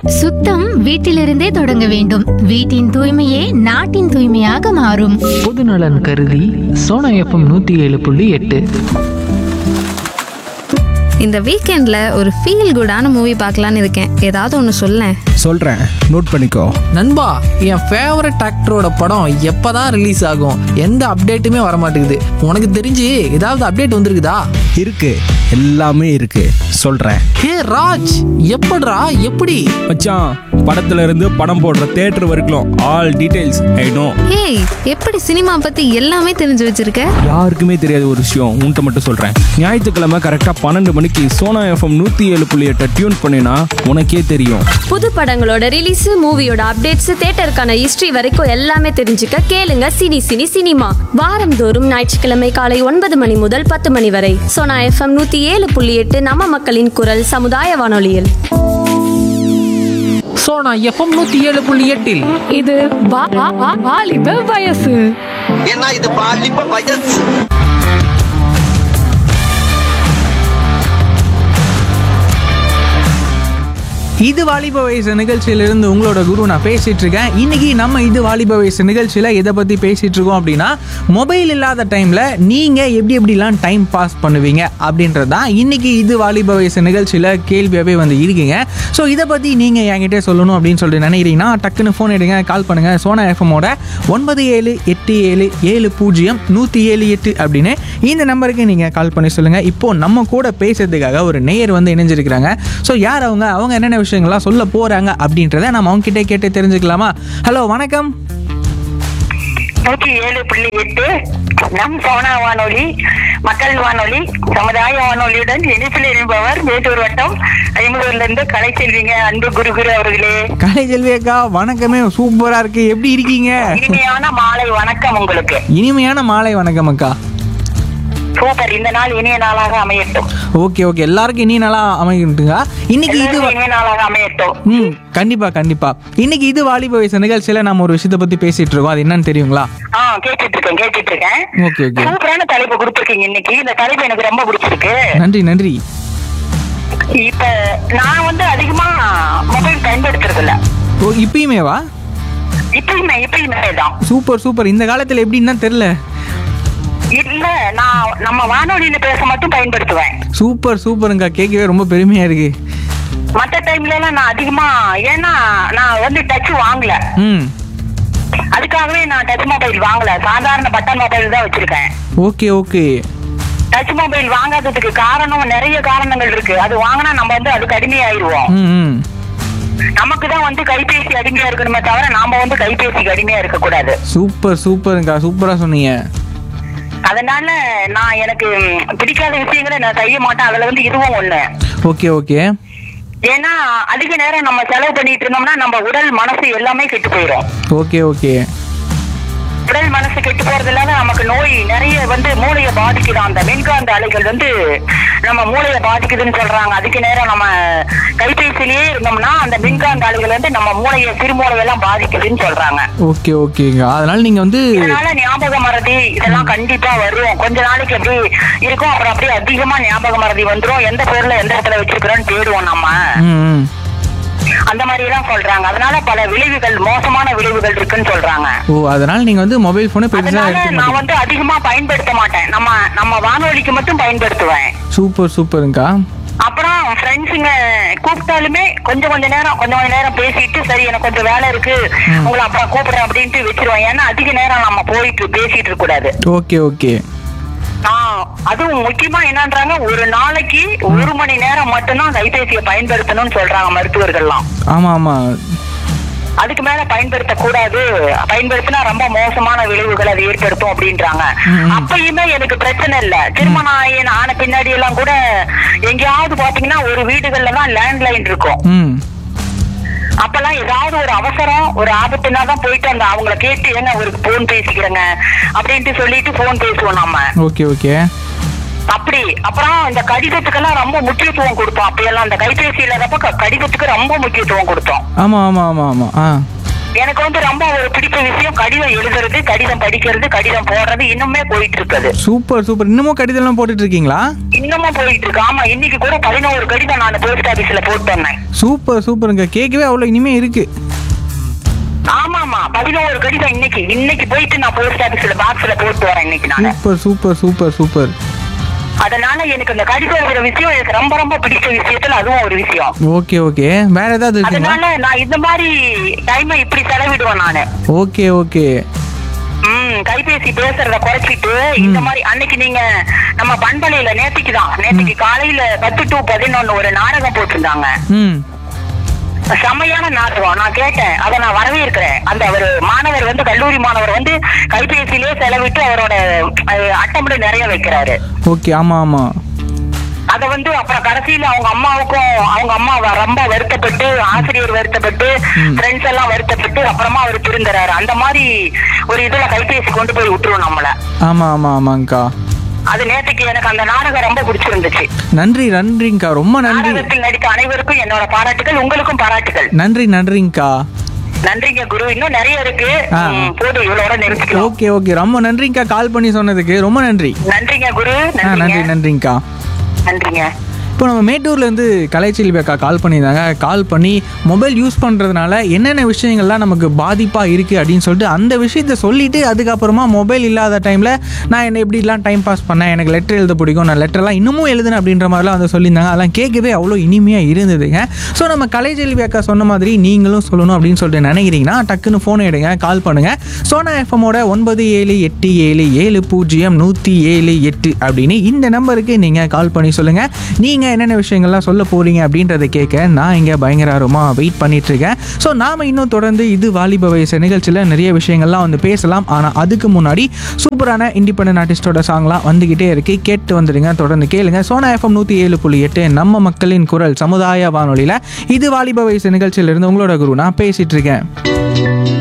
சுத்தம் வீட்டிலிருந்தே தொடங்க வேண்டும் வீட்டின் தூய்மையே நாட்டின் தூய்மையாக மாறும் பொதுநலன் கருதி சோனா எஃப்எம் நூற்றி ஏழு புள்ளி எட்டு இந்த வீக்கெண்ட்ல ஒரு ஃபீல் குடான மூவி பார்க்கலான்னு இருக்கேன் ஏதாவது ஒன்று சொல்லேன் சொல்கிறேன் நோட் பண்ணிக்கோ நண்பா என் ஃபேவரட் ஆக்டரோட படம் எப்பதான் ரிலீஸ் ஆகும் எந்த அப்டேட்டுமே வர மாட்டேங்குது உனக்கு தெரிஞ்சு ஏதாவது அப்டேட் வந்திருக்குதா இருக்கு எல்லாமே இருக்கு சொல்கிறேன் ஹே ராஜ் எப்படிடா எப்படி மச்சான் படத்துல இருந்து படம் போடுற தேட்டர் வரைக்கும் all details I know hey எப்படி சினிமா பத்தி எல்லாமே தெரிஞ்சு வச்சிருக்க யாருக்குமே தெரியாத ஒரு விஷயம் உன்கிட்ட மட்டும் சொல்கிறேன் ஞாயிற்றுக்கிழமை கரெக்டாக பன்னெண்டு மணிக்கு சோனா எஃப்எம் நூற்றி ஏழு புள்ளி எட்டை டியூன் பண்ணினா உனக்கே தெரியும் புது படங்களோட ரிலீஸ் மூவியோட அப்டேட்ஸ் தியேட்டருக்கான ஹிஸ்டரி வரைக்கும் எல்லாமே தெரிஞ்சுக்க கேளுங்க சினி சினி சினிமா வாரந்தோறும் ஞாயிற்றுக்கிழமை காலை ஒன்பது மணி முதல் பத்து மணி வரை சோனா எஃப்எம் நூத்தி ஏழு புள்ளி எட்டு நம்ம மக்களின் குரல் சமுதாய வானொலியில் சோனா எஃப்எம் நூற்றி ஏழு புள்ளி எட்டில் இது வா- வா- வா- வாலிப வயசு ஏன்னா இது பாலிப்ப வயசு இது வாலிப வயசு நிகழ்ச்சியிலிருந்து உங்களோட குரு நான் பேசிட்டு இருக்கேன் இன்னைக்கு நம்ம இது வாலிப வயசு நிகழ்ச்சியில எதை பத்தி பேசிட்டு இருக்கோம் அப்படின்னா மொபைல் இல்லாத டைம்ல நீங்க எப்படி எப்படிலாம் டைம் பாஸ் பண்ணுவீங்க அப்படின்றது தான் இன்னைக்கு இது வாலிப வயசு நிகழ்ச்சியில கேள்வியாவே வந்து இருக்கீங்க ஸோ இதை பத்தி நீங்க என்கிட்ட சொல்லணும் அப்படின்னு சொல்லிட்டு நினைக்கிறீங்கன்னா டக்குன்னு ஃபோன் எடுங்க கால் பண்ணுங்க சோனா எஃப்எம்மோட ஒன்பது ஏழு எட்டு ஏழு ஏழு பூஜ்ஜியம் நூற்றி ஏழு எட்டு அப்படின்னு இந்த நம்பருக்கு நீங்கள் கால் பண்ணி சொல்லுங்கள் இப்போ நம்ம கூட பேசுறதுக்காக ஒரு நேயர் வந்து இணைஞ்சிருக்கிறாங்க ஸோ யார் அவங்க அவங்க என்னென்ன விஷயங்கள்லாம் சொல்ல போகிறாங்க அப்படின்றத நம்ம அவங்க கிட்டே கேட்டு தெரிஞ்சுக்கலாமா ஹலோ வணக்கம் நூற்றி ஏழு புள்ளி எட்டு நம் சோனா வானொலி மக்கள் வானொலி சமுதாய வானொலியுடன் இணைப்பில் இருப்பவர் மேட்டூர் வட்டம் ஐம்பதூர்ல இருந்து கலை செல்விங்க அன்பு குருகுரு அவர்களே கலை செல்வி அக்கா வணக்கமே சூப்பராக இருக்கு எப்படி இருக்கீங்க இனிமையான மாலை வணக்கம் உங்களுக்கு இனிமையான மாலை வணக்கம் அக்கா சூப்பர் இந்த நாள் இனிய நாளாக அமையட்டும் ஓகே ஓகே எல்லாருக்கும் இனி நல்லா அமைகிட்டுங்க இன்னைக்கு இது எல்லாருக்கும் இனிய நாளாக அமையட்டும் ம் கண்டிப்பா கண்டிப்பா இன்னைக்கு இது வாலிப வயசு நிகழ்ச்சியில நம்ம ஒரு விஷயத்தை பத்தி பேசிட்டு இருக்கோம் அது என்னன்னு தெரியுங்களா ஆ கேட்டுட்டு இருக்கேன் கேட்டுட்டு இருக்கேன் ஓகே ஓகே சூப்பரான தலைப்பு கொடுத்துருக்கீங்க இன்னைக்கு இந்த தலைப்பு எனக்கு ரொம்ப பிடிச்சிருக்கு நன்றி நன்றி இப்ப நான் வந்து அதிகமா மொபைல் பயன்படுத்துறது இல்ல ஓ இப்பயுமேவா இப்பயுமே இப்பயுமே தான் சூப்பர் சூப்பர் இந்த காலத்துல எப்படின்னா தெரியல இல்ல நான் நம்ம வானொலியில பேச மட்டும் பயன்படுத்துவேன் சூப்பர் சூப்பருங்கா கேட்கவே ரொம்ப பெருமையா இருக்கு மத்த டைம்ல எல்லாம் நான் அதிகமா ஏன்னா நான் வந்து டச் வாங்கல ம் அதுக்காகவே நான் டச் மொபைல் வாங்கல சாதாரண பட்டன் மொபைல் தான் வச்சிருக்கேன் ஓகே ஓகே டச் மொபைல் வாங்காததுக்கு காரணம் நிறைய காரணங்கள் இருக்கு அது வாங்கினா நம்ம வந்து அதுக்கு அடிமையாயிருவோம் ம் ம் நமக்கு தான் வந்து கைபேசி அடிமையா இருக்கணுமே தவிர நாம வந்து கைபேசிக்கு அடிமையா இருக்க கூடாது சூப்பர் சூப்பருங்கா சூப்பரா சொன்னீங்க அதனால நான் எனக்கு ம், பிடிக்காத விஷயங்களை நான் செய்ய மாட்டேன் அதுல வந்து இதுவும் ஒண்ணு ஓகே ஓகே ஏன்னா அதிக நேரம் நம்ம செலவு பண்ணிட்டு இருந்தோம்னா நம்ம உடல் மனசு எல்லாமே கெட்டு போயிடும் ஓகே ஓகே உடல் மனசு கெட்டு போறது இல்லாத நமக்கு நோய் நிறைய வந்து மூளையை பாதிக்குது அந்த மின்காந்த அலைகள் வந்து நம்ம மூளையை பாதிக்குதுன்னு சொல்றாங்க அதுக்கு நேரம் நம்ம கைபேசியிலேயே இருந்தோம்னா அந்த மின்காந்த அலைகள் வந்து நம்ம மூளையை சிறுமூளையெல்லாம் பாதிக்குதுன்னு சொல்றாங்க ஓகே ஓகேங்க அதனால நீங்க வந்து இதனால ஞாபக மறதி இதெல்லாம் கண்டிப்பா வரும் கொஞ்ச நாளைக்கு அப்படி இருக்கும் அப்புறம் அப்படியே அதிகமா ஞாபக மறதி வந்துரும் எந்த பொருளை எந்த இடத்துல வச்சிருக்கிறோம்னு தேடுவோம் நம்ம ம் ம் அந்த மாதிரி எல்லாம் சொல்றாங்க அதனால பல விளைவுகள் மோசமான விளைவுகள் இருக்குன்னு சொல்றாங்க ஓ அதனால நீங்க வந்து மொபைல் போனை பெருசா அதனால எடுத்துக்க நான் மாட்டீங்க வந்து அதிகமா பயன்படுத்த மாட்டேன் நம்ம நம்ம வானொலிக்கு மட்டும் பயன்படுத்துவேன் சூப்பர் சூப்பருங்கா அப்புறம் ஃப்ரெண்ட்ஸுங்க கூப்பிட்டாலுமே கொஞ்சம் கொஞ்ச நேரம் கொஞ்சம் கொஞ்ச நேரம் பேசிட்டு சரி எனக்கு கொஞ்சம் வேலை இருக்கு உங்களை அப்புறம் கூப்பிடுறேன் அப்படின்ட்டு வச்சிருவேன் ஏன்னா அதிக நேரம் நம்ம போயிட்டு பேசிட்டு இருக்க கூடாது ஓகே ஓகே ஆஹ் அதுவும் முக்கியமா என்னன்றாங்க ஒரு நாளைக்கு ஒரு மணி நேரம் மட்டும்தான் கைபேசியை பயன்படுத்தணும்னு சொல்றாங்க மருத்துவர்கள்லாம் ஆமா ஆமா அதுக்கு மேல பயன்படுத்த கூடாது பயன்படுத்தினா ரொம்ப மோசமான விளைவுகள் அது ஏற்படுத்தும் அப்படின்றாங்க அப்பயுமே எனக்கு பிரச்சனை இல்ல திருமணம் ஆகி ஆன பின்னாடி எல்லாம் கூட எங்கேயாவது பாத்தீங்கன்னா ஒரு வீடுகள்ல தான் லேண்ட்லைன் இருக்கும் ம் அப்பெல்லாம் ஏதாவது ஒரு அவசரம் ஒரு ஆபத்துனா தான் போயிட்டு அந்த அவங்கள கேட்டு ஏங்க ஒரு போன் பேசிக்கிறேங்க அப்படின்ட்டு சொல்லிட்டு போன் பேசுவோம் நம்ம ஓகே ஓகே அப்படி அப்புறம் இந்த கடிதத்துக்கெல்லாம் ரொம்ப முக்கியத்துவம் கொடுத்தோம் அப்பயெல்லாம் அந்த கைபேசி இல்லாதப்ப க- கடிதத்துக்கு ரொம்ப முக்கியத்துவம் கொடுத்தோம் ஆமா ஆமா ஆமா ஆமா ஆ எனக்கு வந்து ரொம்ப ஒரு பிடிச்ச விஷயம் கடிதம் எழுதுறது கடிதம் படிக்கிறது கடிதம் போடுறது இன்னுமே போயிட்டு இருக்குது சூப்பர் சூப்பர் இன்னமும் கடிதம்லாம் போட்டுட்டு இருக்கீங்களா இன்னமும் போயிட்டு இருக்கு ஆமா இன்னைக்கு கூட பதினோரு கடிதம் நான் போஸ்ட் ஆபீஸ்ல போட்டு வந்தேன் சூப்பர் சூப்பருங்க கேட்கவே அவ்வளோ இனிமே இருக்கு ஆமா ஆமா பதினோரு கடிதம் இன்னைக்கு இன்னைக்கு போயிட்டு நான் போஸ்ட் ஆபீஸ்ல பாக்ஸ்ல போட்டு வரேன் இன்னைக்கு நான் சூப்பர் சூப்பர் சூப்பர் சூப்பர் அதனால எனக்கு இந்த கடிதங்கிற விஷயம் எனக்கு ரொம்ப ரொம்ப பிடிச்ச விஷயத்துல அதுவும் ஒரு விஷயம் ஓகே ஓகே வேற ஏதாவது இருக்குங்களா அதனால நான் இந்த மாதிரி டைமை இப்படி செலவிடுவேன் நானு ஓகே ஓகே ம் கைபேசி பேசுறத குறைச்சிட்டு இந்த மாதிரி அன்னைக்கு நீங்க நம்ம பண்பலையில நேத்திக்கு தான் நேத்திக்கு காலையில பத்து டு பதினொன்னு ஒரு நாடகம் போட்டிருந்தாங்க ம் செமையான நாடகம் நான் கேட்டேன் அதை நான் வரவேற்கிறேன் அந்த ஒரு மாணவர் வந்து கல்லூரி மாணவர் வந்து கைபேசியிலே செலவிட்டு அவரோட அட்டம்படி நிறைய வைக்கிறாரு ஓகே ஆமாம் ஆமாம் அத வந்து அப்புறம் கடைசியில அவங்க அம்மாவுக்கும் அவங்க அம்மா வ- ரொம்ப வருத்தப்பட்டு ஆசிரியர் வருத்தப்பட்டு ஃப்ரெண்ட்ஸ் எல்லாம் வருத்தப்பட்டு அப்புறமா அவர் திருந்துறாரு அந்த மாதிரி ஒரு இதுல கைபேசி கொண்டு போய் விட்டுரும் நம்மள ஆமாம் ஆமாம் ஆமாங்க்கா அது நேத்துக்கு எனக்கு அந்த நாடகம் ரொம்ப பிடிச்சிருந்துச்சு நன்றி நன்றிங்க்கா ரொம்ப நன்றி நாடகத்தில் நடித்த அனைவருக்கும் என்னோட பாராட்டுகள் உங்களுக்கும் பாராட்டுகள் நன்றி நன்றிங்க்கா நன்றிங்க குரு இன்னும் நிறைய இருக்கு ஆ. ம், போதும் இவ்வளோட நிறுத்திக்கலாம் ஓகே ஓகே ரொம்ப நன்றிங்க்கா கால் பண்ணி சொன்னதுக்கு ரொம்ப நன்றி நன்றிங்க குரு ஆ நன்றி நன்றிங்க நன்றிங்க்கா நன்றிங்க இப்போ நம்ம மேட்டூர்லேருந்து கலைச்செல்வி அக்கா கால் பண்ணியிருந்தாங்க கால் பண்ணி மொபைல் யூஸ் பண்ணுறதுனால என்னென்ன விஷயங்கள்லாம் நமக்கு பாதிப்பாக இருக்குது அப்படின்னு சொல்லிட்டு அந்த விஷயத்த சொல்லிவிட்டு அதுக்கப்புறமா மொபைல் இல்லாத டைமில் நான் என்ன எப்படிலாம் டைம் பாஸ் பண்ணேன் எனக்கு லெட்டர் எழுத பிடிக்கும் நான் லெட்டர்லாம் இன்னமும் எழுதுனேன் அப்படின்ற மாதிரிலாம் வந்து சொல்லியிருந்தாங்க அதெல்லாம் கேட்கவே அவ்வளோ இனிமையாக இருந்ததுங்க ஸோ நம்ம கலைச்செல்வி அக்கா சொன்ன மாதிரி நீங்களும் சொல்லணும் அப்படின்னு சொல்லிட்டு நினைக்கிறீங்கன்னா டக்குன்னு ஃபோனை எடுங்க கால் பண்ணுங்கள் சோனா எஃப்எம்மோட ஒன்பது ஏழு எட்டு ஏழு ஏழு பூஜ்ஜியம் நூற்றி ஏழு எட்டு அப்படின்னு இந்த நம்பருக்கு நீங்கள் கால் பண்ணி சொல்லுங்கள் நீங்கள் என்னென்ன விஷயங்கள்லாம் சொல்ல போகிறீங்க அப்படின்றத கேட்க நான் இங்கே பயங்கர ஆர்வமாக வெயிட் பண்ணிட்டு இருக்கேன் ஸோ நாம் இன்னும் தொடர்ந்து இது வாலிப வயசு நிகழ்ச்சியில் நிறைய விஷயங்கள்லாம் வந்து பேசலாம் ஆனால் அதுக்கு முன்னாடி சூப்பரான இண்டிபெண்டன்ட் ஆர்டிஸ்டோட சாங்லாம் வந்துக்கிட்டே இருக்கு கேட்டு வந்துடுங்க தொடர்ந்து கேளுங்க சோனா எஃப்எம் நூற்றி ஏழு புள்ளி எட்டு நம்ம மக்களின் குரல் சமுதாய வானொலியில் இது வாலிப வயசு நிகழ்ச்சியிலிருந்து உங்களோட குரு நான் பேசிட்டு இருக்கேன்